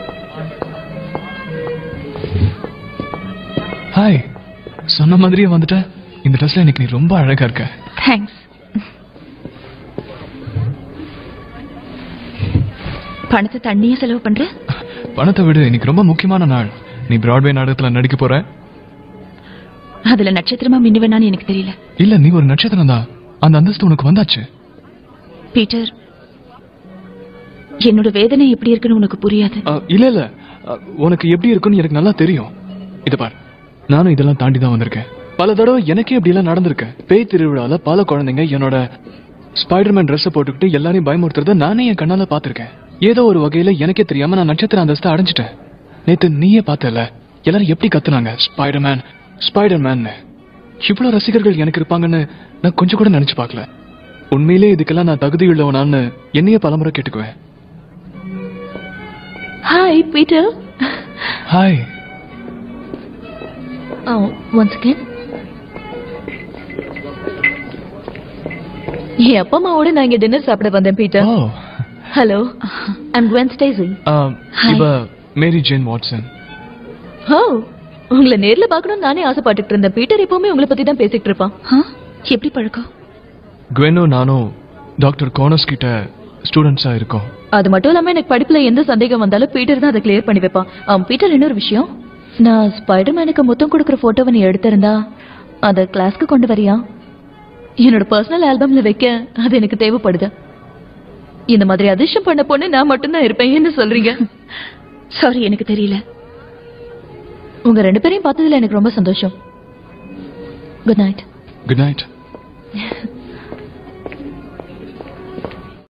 Hi சொன்ன மாதிரியே வந்துட்ட இந்த ட்ரெஸ்ல இன்னைக்கு நீ ரொம்ப அழகா இருக்க தேங்க்ஸ் பணத்தை தண்ணியே செலவு பண்ற பணத்தை விடு இன்னைக்கு ரொம்ப முக்கியமான நாள் நீ பிராட்வே நாடகத்துல நடிக்க போற அதுல நட்சத்திரமா மின்னுவேனான்னு எனக்கு தெரியல இல்ல நீ ஒரு நட்சத்திரம் தான் அந்த அந்தஸ்து உனக்கு வந்தாச்சு பீட்டர் என்னோட வேதனை எப்படி இருக்குன்னு உனக்கு புரியாது அ, இல்ல இல்ல அ, உனக்கு எப்படி இருக்குன்னு எனக்கு நல்லா தெரியும் இத பார் நானும் இதெல்லாம் தாண்டி தான் வந்திருக்கேன் பல தடவை எனக்கே இப்படி எல்லாம் நடந்திருக்கு பேய் திருவிழால பல குழந்தைங்க என்னோட ஸ்பைடர்மேன் ட்ரெஸ் போட்டுக்கிட்டு எல்லாரையும் பயமுறுத்துறத நானே என் கண்ணால பாத்திருக்கேன் ஏதோ ஒரு வகையில எனக்கே தெரியாம நான் நட்சத்திர அந்தஸ்தை அடைஞ்சிட்டேன் நேத்து நீயே பார்த்தல எல்லாரும் எப்படி கத்துனாங்க ஸ்பைடர்மேன் ஸ்பைடர்மேன் இவ்வளவு ரசிகர்கள் எனக்கு இருப்பாங்கன்னு நான் கொஞ்சம் கூட நினைச்சு பார்க்கல உண்மையிலே இதுக்கெல்லாம் நான் தகுதியுள்ளவனான்னு என்னையே பலமுறை கேட்டுக்குவேன் hi Peter hi once again என் அப்பா அம்மாவோட நான் இங்க டின்னர் சாப்பிட வந்தேன் Peter oh hello I'm Gwen Stacy Um, Hi. இவ மேரி ஜேன் வாட்சன் ஓ உங்களை நேர்ல பார்க்கணும்னு நானே ஆசைப்பட்டுட்டு இருந்தேன் பீட்டர் எப்பவுமே உங்களை பத்தி தான் பேசிட்டு இருப்பான் எப்படி பழக்கம் குவெனும் நானும் டாக்டர் கோனஸ் கிட்ட ஸ்டூடெண்ட்ஸா இருக்கோம் அது மட்டும் இல்லாம எனக்கு படிப்புல எந்த சந்தேகம் வந்தாலும் பீட்டர் தான் அதை கிளியர் பண்ணி வைப்பான் அவன் பீட்டர் இன்னொரு விஷயம் நான் ஸ்பைடர்மேனுக்கு முத்தம் கொடுக்குற போட்டோவை நீ எடுத்திருந்தா அதை கிளாஸ்க்கு கொண்டு வரியா என்னோட பர்சனல் ஆல்பம்ல வைக்க அது எனக்கு தேவைப்படுது இந்த மாதிரி அதிர்ஷ்டம் பண்ண பொண்ணு நான் மட்டும்தான் இருப்பேன் என்ன சொல்றீங்க சாரி எனக்கு தெரியல உங்க ரெண்டு பேரையும் பார்த்ததுல எனக்கு ரொம்ப சந்தோஷம் குட் நைட் குட் நைட்